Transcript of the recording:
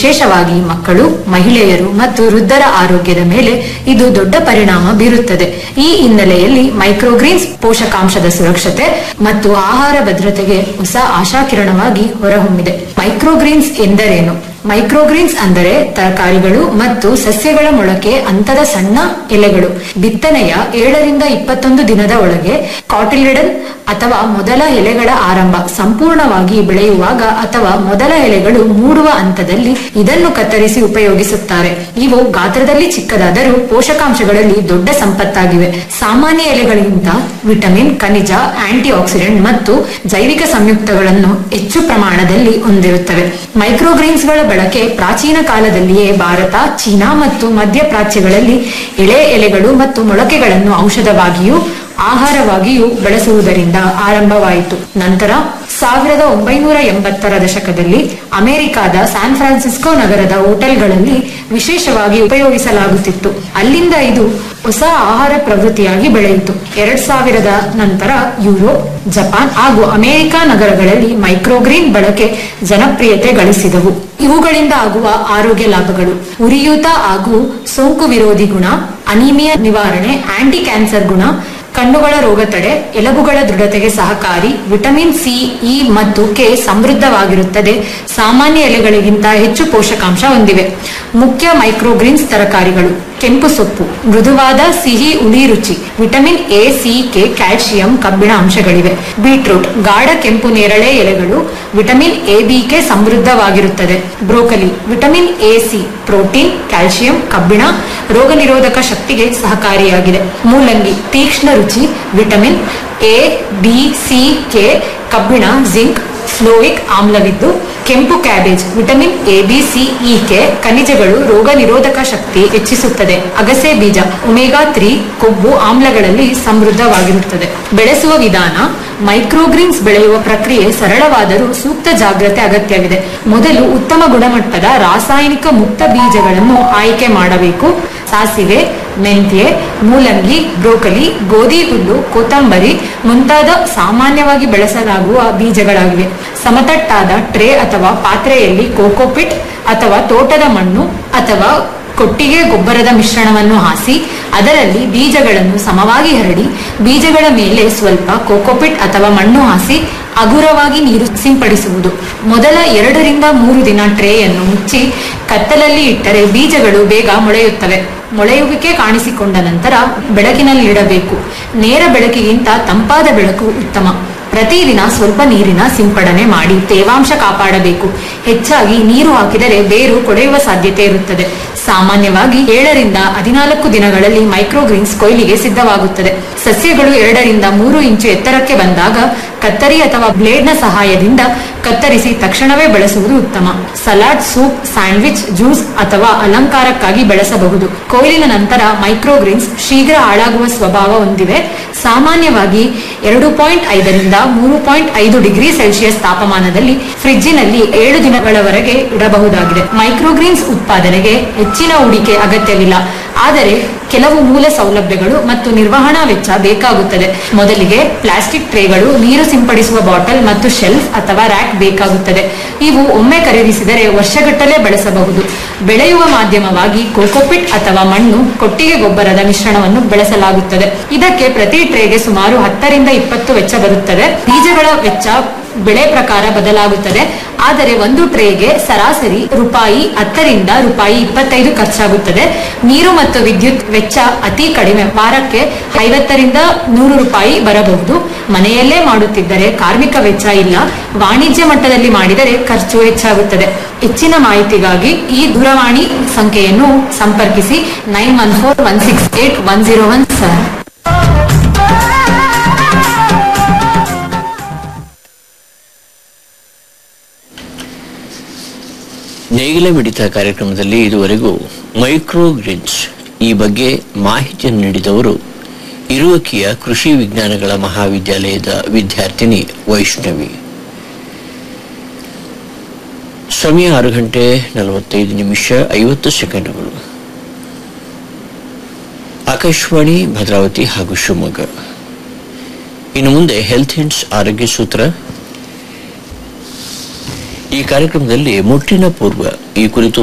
ವಿಶೇಷವಾಗಿ ಮಕ್ಕಳು ಮಹಿಳೆಯರು ಮತ್ತು ವೃದ್ಧರ ಆರೋಗ್ಯದ ಮೇಲೆ ಇದು ದೊಡ್ಡ ಪರಿಣಾಮ ಬೀರುತ್ತದೆ ಈ ಹಿನ್ನೆಲೆಯಲ್ಲಿ ಮೈಕ್ರೋಗ್ರೀನ್ಸ್ ಪೋಷಕಾಂಶದ ಸುರಕ್ಷತೆ ಮತ್ತು ಆಹಾರ ಭದ್ರತೆಗೆ ಹೊಸ ಆಶಾಕಿರಣವಾಗಿ ಹೊರಹೊಮ್ಮಿದೆ ಮೈಕ್ರೋಗ್ರೀನ್ಸ್ ಎಂದರೇನು ಮೈಕ್ರೋಗ್ರೀನ್ಸ್ ಅಂದರೆ ತರಕಾರಿಗಳು ಮತ್ತು ಸಸ್ಯಗಳ ಮೊಳಕೆ ಹಂತದ ಸಣ್ಣ ಎಲೆಗಳು ಬಿತ್ತನೆಯ ಏಳರಿಂದ ಇಪ್ಪತ್ತೊಂದು ದಿನದ ಒಳಗೆ ಕಾಟಿಲಿಡನ್ ಅಥವಾ ಮೊದಲ ಎಲೆಗಳ ಆರಂಭ ಸಂಪೂರ್ಣವಾಗಿ ಬೆಳೆಯುವಾಗ ಅಥವಾ ಮೊದಲ ಎಲೆಗಳು ಮೂಡುವ ಹಂತದಲ್ಲಿ ಇದನ್ನು ಕತ್ತರಿಸಿ ಉಪಯೋಗಿಸುತ್ತಾರೆ ಇವು ಗಾತ್ರದಲ್ಲಿ ಚಿಕ್ಕದಾದರೂ ಪೋಷಕಾಂಶಗಳಲ್ಲಿ ದೊಡ್ಡ ಸಂಪತ್ತಾಗಿವೆ ಸಾಮಾನ್ಯ ಎಲೆಗಳಿಗಿಂತ ವಿಟಮಿನ್ ಖನಿಜ ಆಂಟಿ ಆಕ್ಸಿಡೆಂಟ್ ಮತ್ತು ಜೈವಿಕ ಸಂಯುಕ್ತಗಳನ್ನು ಹೆಚ್ಚು ಪ್ರಮಾಣದಲ್ಲಿ ಹೊಂದಿರುತ್ತವೆ ಮೈಕ್ರೋಗ್ರೀನ್ಸ್ಗಳ ಬಳಕೆ ಪ್ರಾಚೀನ ಕಾಲದಲ್ಲಿಯೇ ಭಾರತ ಚೀನಾ ಮತ್ತು ಮಧ್ಯಪ್ರಾಚ್ಯಗಳಲ್ಲಿ ಎಳೆ ಎಲೆಗಳು ಮತ್ತು ಮೊಳಕೆಗಳನ್ನು ಔಷಧವಾಗಿಯೂ ಆಹಾರವಾಗಿಯೂ ಬಳಸುವುದರಿಂದ ಆರಂಭವಾಯಿತು ನಂತರ ಸಾವಿರದ ಒಂಬೈನೂರ ಎಂಬತ್ತರ ದಶಕದಲ್ಲಿ ಅಮೆರಿಕಾದ ಸ್ಯಾನ್ ಫ್ರಾನ್ಸಿಸ್ಕೋ ನಗರದ ಹೋಟೆಲ್ಗಳಲ್ಲಿ ವಿಶೇಷವಾಗಿ ಉಪಯೋಗಿಸಲಾಗುತ್ತಿತ್ತು ಅಲ್ಲಿಂದ ಇದು ಹೊಸ ಆಹಾರ ಪ್ರವೃತ್ತಿಯಾಗಿ ಬೆಳೆಯಿತು ಎರಡ್ ಸಾವಿರದ ನಂತರ ಯುರೋಪ್ ಜಪಾನ್ ಹಾಗೂ ಅಮೆರಿಕ ನಗರಗಳಲ್ಲಿ ಮೈಕ್ರೋಗ್ರೀನ್ ಬಳಕೆ ಜನಪ್ರಿಯತೆ ಗಳಿಸಿದವು ಇವುಗಳಿಂದ ಆಗುವ ಆರೋಗ್ಯ ಲಾಭಗಳು ಉರಿಯೂತ ಹಾಗೂ ಸೋಂಕು ವಿರೋಧಿ ಗುಣ ಅನಿಮಿಯಾ ನಿವಾರಣೆ ಆಂಟಿ ಕ್ಯಾನ್ಸರ್ ಗುಣ ಕಣ್ಣುಗಳ ರೋಗ ತಡೆ ಎಲುಬುಗಳ ದೃಢತೆಗೆ ಸಹಕಾರಿ ವಿಟಮಿನ್ ಸಿ ಇ ಮತ್ತು ಕೆ ಸಮೃದ್ಧವಾಗಿರುತ್ತದೆ ಸಾಮಾನ್ಯ ಎಲೆಗಳಿಗಿಂತ ಹೆಚ್ಚು ಪೋಷಕಾಂಶ ಹೊಂದಿವೆ ಮುಖ್ಯ ಮೈಕ್ರೋಗ್ರೀನ್ಸ್ ತರಕಾರಿಗಳು ಕೆಂಪು ಸೊಪ್ಪು ಮೃದುವಾದ ಸಿಹಿ ಹುಳಿ ರುಚಿ vitamin A C K calcium ಕಬ್ಬಿಣ ಅಂಶಗಳಿವೆ ಬೀಟ್ರೂಟ್ ಗಾಢ ಕೆಂಪು ನೇರಳೆ ಎಲೆಗಳು ವಿಟಮಿನ್ ಎ ಬಿ ಕೆ ಸಮೃದ್ಧವಾಗಿರುತ್ತದೆ broccoli vitamin A C protein calcium ಕಬ್ಬಿಣ ರೋಗ ನಿರೋಧಕ ಶಕ್ತಿಗೆ ಸಹಕಾರಿಯಾಗಿದೆ ಮೂಲಂಗಿ ತೀಕ್ಷ್ಣ ರುಚಿ vitamin A B C K ಕಬ್ಬಿಣ ಜಿಂಕ್ ಫ್ಲೋಯಿಕ್ ಆಮ್ಲವಿದ್ದು ಕೆಂಪು cabbage vitamin A B C E K ಖನಿಜಗಳು ರೋಗ ನಿರೋಧಕ ಶಕ್ತಿ ಹೆಚ್ಚಿಸುತ್ತದೆ ಅಗಸೆ ಬೀಜ ಒಮೆಗಾ ತ್ರೀ ಕೊಬ್ಬು ಆಮ್ಲಗಳಲ್ಲಿ ಸಮೃದ್ಧವಾಗಿರುತ್ತದೆ ಬೆಳೆಸುವ ವಿಧಾನ ಮೈಕ್ರೋಗ್ರೀನ್ಸ್ ಬೆಳೆಯುವ ಪ್ರಕ್ರಿಯೆ ಸರಳವಾದರೂ ಸೂಕ್ತ ಜಾಗ್ರತೆ ಅಗತ್ಯವಿದೆ ಮೊದಲು ಉತ್ತಮ ಗುಣಮಟ್ಟದ ರಾಸಾಯನಿಕ ಮುಕ್ತ ಬೀಜಗಳನ್ನು ಆಯ್ಕೆ ಮಾಡಬೇಕು ಸಾಸಿವೆ ಮೆಂತ್ಯೆ ಮೂಲಂಗಿ ಬ್ರೋಕಲಿ ಗೋಧಿ ಹುಲ್ಲು ಕೊತ್ತಂಬರಿ ಮುಂತಾದ ಸಾಮಾನ್ಯವಾಗಿ ಬೆಳೆಸಲಾಗುವ ಬೀಜಗಳಾಗಿವೆ ಸಮತಟ್ಟಾದ ಟ್ರೇ ಅಥವಾ ಪಾತ್ರೆಯಲ್ಲಿ ಕೋಕೋಪಿಟ್ ಅಥವಾ ತೋಟದ ಮಣ್ಣು ಅಥವಾ ಕೊಟ್ಟಿಗೆ ಗೊಬ್ಬರದ ಮಿಶ್ರಣವನ್ನು ಹಾಸಿ ಅದರಲ್ಲಿ ಬೀಜಗಳನ್ನು ಸಮವಾಗಿ ಹರಡಿ ಬೀಜಗಳ ಮೇಲೆ ಸ್ವಲ್ಪ ಕೋಕೋಪಿಟ್ ಅಥವಾ ಮಣ್ಣು ಹಾಸಿ ಹಗುರವಾಗಿ ನೀರು ಸಿಂಪಡಿಸುವುದು ಮೊದಲ ಎರಡರಿಂದ ಮೂರು ದಿನ ಟ್ರೇಯನ್ನು ಮುಚ್ಚಿ ಕತ್ತಲಲ್ಲಿ ಇಟ್ಟರೆ ಬೀಜಗಳು ಬೇಗ ಮೊಳೆಯುತ್ತವೆ ಮೊಳೆಯುವಿಕೆ ಕಾಣಿಸಿಕೊಂಡ ನಂತರ ಬೆಳಕಿನಲ್ಲಿ ಇಡಬೇಕು ನೇರ ಬೆಳಕಿಗಿಂತ ತಂಪಾದ ಬೆಳಕು ಉತ್ತಮ ಪ್ರತಿದಿನ ಸ್ವಲ್ಪ ನೀರಿನ ಸಿಂಪಡಣೆ ಮಾಡಿ ತೇವಾಂಶ ಕಾಪಾಡಬೇಕು ಹೆಚ್ಚಾಗಿ ನೀರು ಹಾಕಿದರೆ ಬೇರು ಕೊಳೆಯುವ ಸಾಧ್ಯತೆ ಇರುತ್ತದೆ ಸಾಮಾನ್ಯವಾಗಿ ಏಳರಿಂದ ಹದಿನಾಲ್ಕು ದಿನಗಳಲ್ಲಿ ಮೈಕ್ರೋಗ್ರೀನ್ಸ್ ಕೊಯ್ಲಿಗೆ ಸಿದ್ಧವಾಗುತ್ತದೆ ಸಸ್ಯಗಳು ಎರಡರಿಂದ ಮೂರು ಇಂಚು ಎತ್ತರಕ್ಕೆ ಬಂದಾಗ ಕತ್ತರಿ ಅಥವಾ ಬ್ಲೇಡ್ನ ಸಹಾಯದಿಂದ ಕತ್ತರಿಸಿ ತಕ್ಷಣವೇ ಬಳಸುವುದು ಉತ್ತಮ ಸಲಾಡ್ ಸೂಪ್ ಸ್ಯಾಂಡ್ವಿಚ್ ಜ್ಯೂಸ್ ಅಥವಾ ಅಲಂಕಾರಕ್ಕಾಗಿ ಬೆಳೆಸಬಹುದು ಕೊಯ್ಲಿನ ನಂತರ ಮೈಕ್ರೋಗ್ರೀನ್ಸ್ ಶೀಘ್ರ ಹಾಳಾಗುವ ಸ್ವಭಾವ ಹೊಂದಿವೆ ಸಾಮಾನ್ಯವಾಗಿ ಎರಡು ಪಾಯಿಂಟ್ ಐದರಿಂದ ಮೂರು ಪಾಯಿಂಟ್ ಐದು ಡಿಗ್ರಿ ಸೆಲ್ಸಿಯಸ್ ತಾಪಮಾನದಲ್ಲಿ ಫ್ರಿಡ್ಜಿನಲ್ಲಿ ಏಳು ದಿನಗಳವರೆಗೆ ಇಡಬಹುದಾಗಿದೆ ಮೈಕ್ರೋಗ್ರೀನ್ಸ್ ಉತ್ಪಾದನೆಗೆ ಹೆಚ್ಚಿನ ಹೂಡಿಕೆ ಅಗತ್ಯವಿಲ್ಲ ಆದರೆ ಕೆಲವು ಮೂಲ ಸೌಲಭ್ಯಗಳು ಮತ್ತು ನಿರ್ವಹಣಾ ವೆಚ್ಚ ಬೇಕಾಗುತ್ತದೆ ಮೊದಲಿಗೆ ಪ್ಲಾಸ್ಟಿಕ್ ಟ್ರೇಗಳು ನೀರು ಸಿಂಪಡಿಸುವ ಬಾಟಲ್ ಮತ್ತು ಶೆಲ್ಫ್ ಅಥವಾ ರ್ಯಾಕ್ ಬೇಕಾಗುತ್ತದೆ ಇವು ಒಮ್ಮೆ ಖರೀದಿಸಿದರೆ ವರ್ಷಗಟ್ಟಲೆ ಬಳಸಬಹುದು ಬೆಳೆಯುವ ಮಾಧ್ಯಮವಾಗಿ ಕೋಕೋಪಿಟ್ ಅಥವಾ ಮಣ್ಣು ಕೊಟ್ಟಿಗೆ ಗೊಬ್ಬರದ ಮಿಶ್ರಣವನ್ನು ಬೆಳೆಸಲಾಗುತ್ತದೆ ಇದಕ್ಕೆ ಪ್ರತಿ ಟ್ರೇಗೆ ಸುಮಾರು ಹತ್ತರಿಂದ ಇಪ್ಪತ್ತು ವೆಚ್ಚ ಬರುತ್ತದೆ ಬೀಜಗಳ ವೆಚ್ಚ ಬೆಳೆ ಪ್ರಕಾರ ಬದಲಾಗುತ್ತದೆ ಆದರೆ ಒಂದು ಟ್ರೇಗೆ ಸರಾಸರಿ ರೂಪಾಯಿ ಹತ್ತರಿಂದ ರೂಪಾಯಿ ಇಪ್ಪತ್ತೈದು ಖರ್ಚಾಗುತ್ತದೆ ನೀರು ಮತ್ತು ವಿದ್ಯುತ್ ವೆಚ್ಚ ಅತಿ ಕಡಿಮೆ ವಾರಕ್ಕೆ ಐವತ್ತರಿಂದ ನೂರು ರೂಪಾಯಿ ಬರಬಹುದು ಮನೆಯಲ್ಲೇ ಮಾಡುತ್ತಿದ್ದರೆ ಕಾರ್ಮಿಕ ವೆಚ್ಚ ಇಲ್ಲ ವಾಣಿಜ್ಯ ಮಟ್ಟದಲ್ಲಿ ಮಾಡಿದರೆ ಖರ್ಚು ಹೆಚ್ಚಾಗುತ್ತದೆ ಹೆಚ್ಚಿನ ಮಾಹಿತಿಗಾಗಿ ಈ ದೂರವಾಣಿ ಸಂಖ್ಯೆಯನ್ನು ಸಂಪರ್ಕಿಸಿ nine one four one six eight one zero one seven ನೇಗಿಲ ಮಿಡಿತ ಕಾರ್ಯಕ್ರಮದಲ್ಲಿ ಇದುವರೆಗೂ ಮೈಕ್ರೋಗ್ರಿನ್ಸ್ ಈ ಬಗ್ಗೆ ಮಾಹಿತಿಯನ್ನು ನೀಡಿದವರು ಇರುವಕಿಯ ಕೃಷಿ ವಿಜ್ಞಾನಗಳ ಮಹಾವಿದ್ಯಾಲಯದ ವಿದ್ಯಾರ್ಥಿನಿ ವೈಷ್ಣವಿ ಸಮಯ ಆರು ಗಂಟೆ ನಲವತ್ತೈದು ನಿಮಿಷ ಐವತ್ತು ಸೆಕೆಂಡುಗಳು ಆಕಾಶವಾಣಿ ಭದ್ರಾವತಿ ಹಾಗೂ ಶಿವಮೊಗ್ಗ ಇನ್ನು ಮುಂದೆ ಹೆಲ್ತ್ ಹಿಂಟ್ಸ್ ಆರೋಗ್ಯ ಸೂತ್ರ ಈ ಕಾರ್ಯಕ್ರಮದಲ್ಲಿ ಮುಟ್ಟಿನ ಪೂರ್ವ ಈ ಕುರಿತು